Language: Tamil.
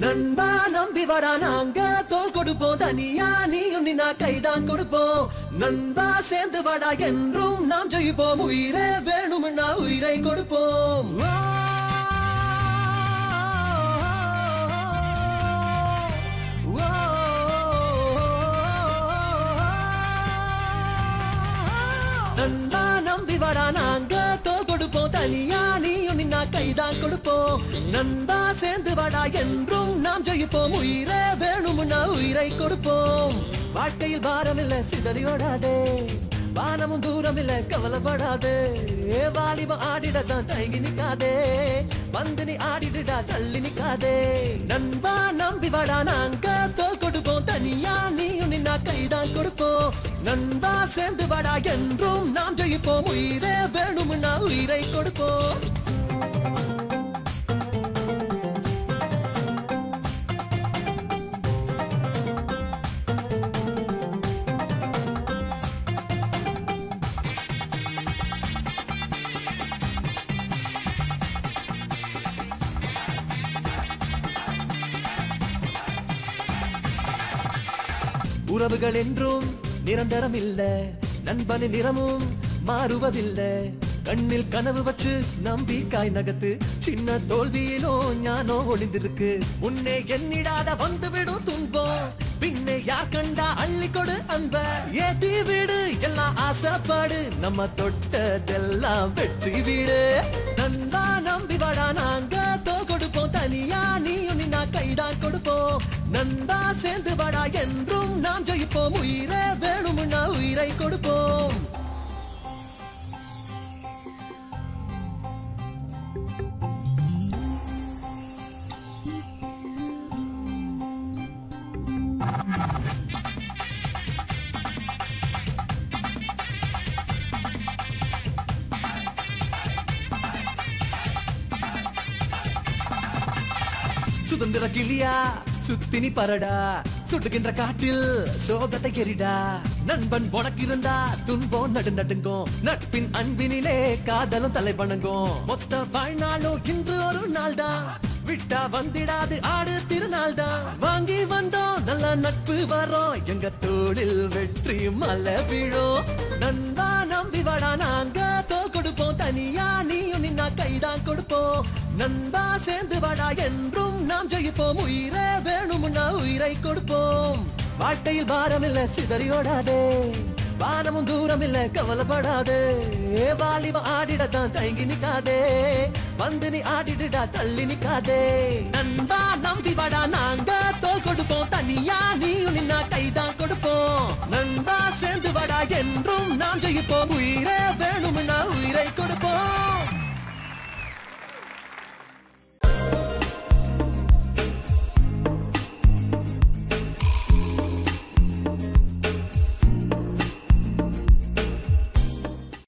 நண்பா நம்பி வாடா நாங்க தோல் கொடுப்போம் தனியா நீயும் நின்னா கைதான் கொடுப்போம் நண்பா சேர்ந்து வாடா என்றும் நாம் ஜெயிப்போம் உயிரே வேணும்னா உயிரை கொடுப்போம் நண்பா நம்பி வாடா நாங்க தோல் கொடுப்போம் தனியா நீயும் நின்னா கைதான் கொடுப்போம் நண்பா சேர்ந்து வாடா என்றும் நாம் ஜெயிப்போம் உயிரே வேணும்னா உயிரை கொடுப்போம் வாழ்க்கையில் பாரம் இல்ல சிதறி ஓடாதே வானமும் தூரம் இல்ல கவலைப்படாதே ஏ வாலிபம் ஆடிடத்தான் தயங்கி நிக்காதே வந்து நீ ஆடிடுடா தள்ளி நிக்காதே நண்பா நம்பி வாடா நாங்க தோல் கொடுப்போம் தனியா நீயும் நின்னா கைதான் கொடுப்போம் நண்பா சேர்ந்து வாடா என்றும் நாம் ஜெயிப்போம் உயிரே வேணும்னா உயிரை கொடுப்போம் உறவுகள் என்றும் நிரந்தரம் இல்ல நண்பனின் நிறமும் மாறுவதில்லை கண்ணில் கனவு வச்சு நம்பிக்காய் நகத்து சின்ன தோல்வியிலோ ஞானோ ஒளிந்திருக்கு முன்னே எண்ணிடாத வந்து விடும் துன்பம் பின்னே யார் கண்டா அள்ளி கொடு அன்ப ஏத்தி விடு எல்லாம் ஆசைப்பாடு நம்ம தொட்டதெல்லாம் வெற்றி வீடு நண்பா நம்பி வாடா நாங்க தோ கொடுப்போம் தனியா நீயும் நின்னா கைதான் கொடுப்போம் நண்பா சேர்ந்து வாடா என்றும் நாம் ஜெயிப்போம் உயிரே வேணும்னா உயிரை கொடுப்போம் சுதந்திர கிளியா சுத்தினி பரடா சுடுகின்ற காட்டில் சோகத்தை எரிடா நண்பன் உனக்கு இருந்தா துன்பம் நடு நடுங்கும் நட்பின் அன்பினிலே காதலும் தலை வணங்கும் மொத்த வாழ்நாளும் இன்று ஒரு நாள் தான் விட்டா வந்திடாது ஆடு திருநாள் தான் வாங்கி வந்தோம் நல்ல நட்பு வரோம் எங்க தோளில் வெற்றி மலை விழும் நண்பா நம்பி வாடா நாங்க தோல் கொடுப்போம் தனியா நீயும் நின்னா கைதான் கொடுப்போம் நண்பா சேர்ந்து வாடா என்றும் நாம் ஜெயிப்போம் உயிரே வேணும்னா உயிரை கொடுப்போம் வாழ்க்கையில் பாரம் இல்ல சிதறி ஓடாதே வானமும் தூரம் இல்ல கவலைப்படாதே ஏ வாலிப ஆடிடத்தான் தயங்கி நிக்காதே வந்து நீ ஆடிடுடா தள்ளி நிக்காதே நண்பா நம்பி வாடா நாங்க தோல் கொடுப்போம் தனியா நீயும் நின்னா கைதான் கொடுப்போம் நண்பா சேர்ந்து வாடா என்றும் நாம் ஜெயிப்போம் உயிரே வேணும்னா உயிரை கொடு